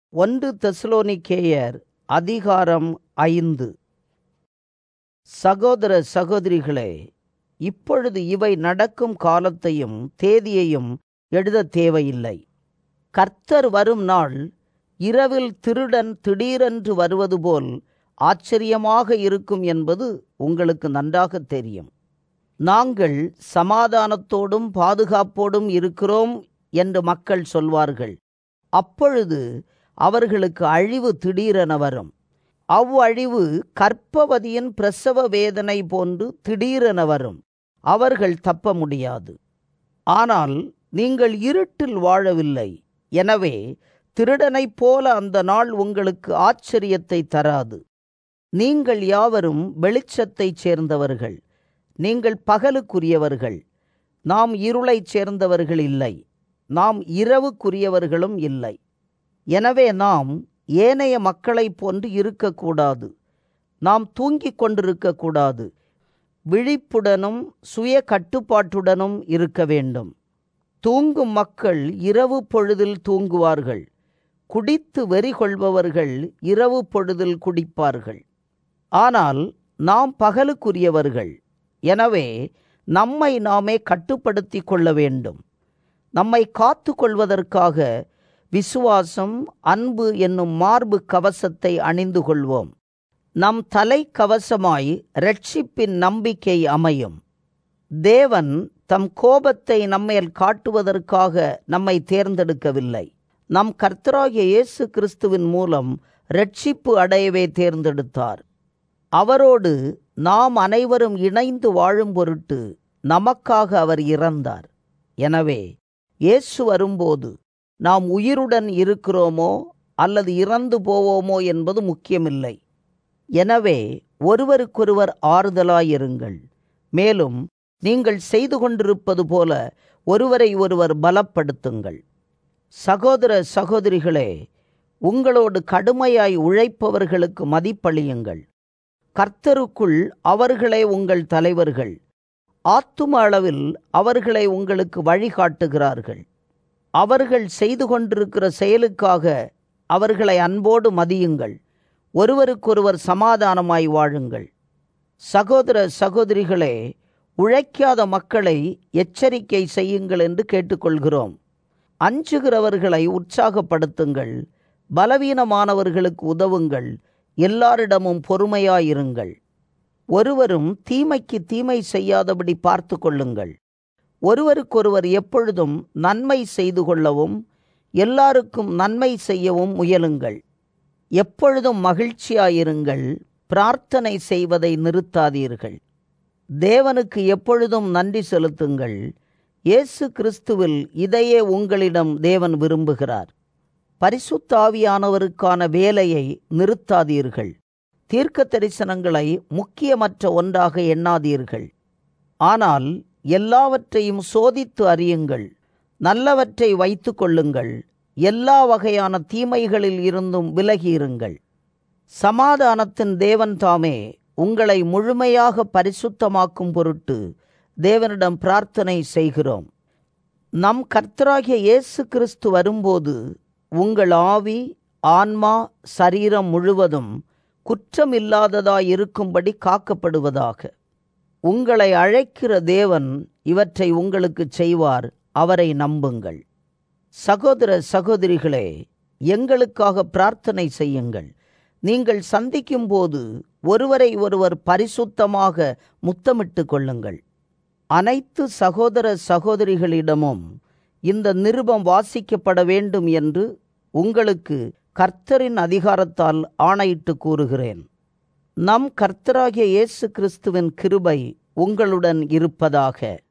ஒன்று தெசலோனிக்கேயர் அதிகாரம் ஐந்து சகோதர சகோதரிகளே இப்பொழுது இவை நடக்கும் காலத்தையும் தேதியையும் எழுத தேவையில்லை கர்த்தர் வரும் நாள் இரவில் திருடன் திடீரென்று வருவது போல் ஆச்சரியமாக இருக்கும் என்பது உங்களுக்கு நன்றாக தெரியும் நாங்கள் சமாதானத்தோடும் பாதுகாப்போடும் இருக்கிறோம் என்று மக்கள் சொல்வார்கள் அப்பொழுது அவர்களுக்கு அழிவு திடீரென வரும் அவ்வழிவு கற்பவதியின் பிரசவ வேதனை போன்று திடீரென வரும் அவர்கள் தப்ப முடியாது ஆனால் நீங்கள் இருட்டில் வாழவில்லை எனவே திருடனைப் போல அந்த நாள் உங்களுக்கு ஆச்சரியத்தை தராது நீங்கள் யாவரும் வெளிச்சத்தைச் சேர்ந்தவர்கள் நீங்கள் பகலுக்குரியவர்கள் நாம் இருளைச் சேர்ந்தவர்கள் இல்லை நாம் இரவுக்குரியவர்களும் இல்லை எனவே நாம் ஏனைய மக்களைப் போன்று இருக்கக்கூடாது நாம் தூங்கிக் கொண்டிருக்கக்கூடாது விழிப்புடனும் சுய கட்டுப்பாட்டுடனும் இருக்க வேண்டும் தூங்கும் மக்கள் இரவு பொழுதில் தூங்குவார்கள் குடித்து வெறி கொள்பவர்கள் இரவு பொழுதில் குடிப்பார்கள் ஆனால் நாம் பகலுக்குரியவர்கள் எனவே நம்மை நாமே கட்டுப்படுத்தி கொள்ள வேண்டும் நம்மை காத்து கொள்வதற்காக விசுவாசம் அன்பு என்னும் மார்பு கவசத்தை அணிந்து கொள்வோம் நம் தலை கவசமாய் ரட்சிப்பின் நம்பிக்கை அமையும் தேவன் தம் கோபத்தை நம்மேல் காட்டுவதற்காக நம்மை தேர்ந்தெடுக்கவில்லை நம் கர்த்தராகிய இயேசு கிறிஸ்துவின் மூலம் ரட்சிப்பு அடையவே தேர்ந்தெடுத்தார் அவரோடு நாம் அனைவரும் இணைந்து வாழும் பொருட்டு நமக்காக அவர் இறந்தார் எனவே இயேசு வரும்போது நாம் உயிருடன் இருக்கிறோமோ அல்லது இறந்து போவோமோ என்பது முக்கியமில்லை எனவே ஒருவருக்கொருவர் ஆறுதலாயிருங்கள் மேலும் நீங்கள் செய்து கொண்டிருப்பது போல ஒருவரை ஒருவர் பலப்படுத்துங்கள் சகோதர சகோதரிகளே உங்களோடு கடுமையாய் உழைப்பவர்களுக்கு மதிப்பளியுங்கள் கர்த்தருக்குள் அவர்களே உங்கள் தலைவர்கள் ஆத்தும அளவில் அவர்களை உங்களுக்கு வழிகாட்டுகிறார்கள் அவர்கள் செய்து கொண்டிருக்கிற செயலுக்காக அவர்களை அன்போடு மதியுங்கள் ஒருவருக்கொருவர் சமாதானமாய் வாழுங்கள் சகோதர சகோதரிகளே உழைக்காத மக்களை எச்சரிக்கை செய்யுங்கள் என்று கேட்டுக்கொள்கிறோம் அஞ்சுகிறவர்களை உற்சாகப்படுத்துங்கள் பலவீனமானவர்களுக்கு உதவுங்கள் எல்லாரிடமும் பொறுமையாயிருங்கள் ஒருவரும் தீமைக்கு தீமை செய்யாதபடி பார்த்து கொள்ளுங்கள் ஒருவருக்கொருவர் எப்பொழுதும் நன்மை செய்து கொள்ளவும் எல்லாருக்கும் நன்மை செய்யவும் முயலுங்கள் எப்பொழுதும் மகிழ்ச்சியாயிருங்கள் பிரார்த்தனை செய்வதை நிறுத்தாதீர்கள் தேவனுக்கு எப்பொழுதும் நன்றி செலுத்துங்கள் இயேசு கிறிஸ்துவில் இதையே உங்களிடம் தேவன் விரும்புகிறார் பரிசுத்தாவியானவருக்கான வேலையை நிறுத்தாதீர்கள் தீர்க்க தரிசனங்களை முக்கியமற்ற ஒன்றாக எண்ணாதீர்கள் ஆனால் எல்லாவற்றையும் சோதித்து அறியுங்கள் நல்லவற்றை வைத்து கொள்ளுங்கள் எல்லா வகையான தீமைகளில் இருந்தும் விலகியிருங்கள் சமாதானத்தின் தேவன் தாமே உங்களை முழுமையாக பரிசுத்தமாக்கும் பொருட்டு தேவனிடம் பிரார்த்தனை செய்கிறோம் நம் கர்த்தராகிய இயேசு கிறிஸ்து வரும்போது உங்கள் ஆவி ஆன்மா சரீரம் முழுவதும் குற்றமில்லாததாய் இருக்கும்படி காக்கப்படுவதாக உங்களை அழைக்கிற தேவன் இவற்றை உங்களுக்கு செய்வார் அவரை நம்புங்கள் சகோதர சகோதரிகளே எங்களுக்காக பிரார்த்தனை செய்யுங்கள் நீங்கள் சந்திக்கும் போது ஒருவரை ஒருவர் பரிசுத்தமாக முத்தமிட்டு கொள்ளுங்கள் அனைத்து சகோதர சகோதரிகளிடமும் இந்த நிருபம் வாசிக்கப்பட வேண்டும் என்று உங்களுக்கு கர்த்தரின் அதிகாரத்தால் ஆணையிட்டு கூறுகிறேன் நம் கர்த்தராகிய இயேசு கிறிஸ்துவின் கிருபை உங்களுடன் இருப்பதாக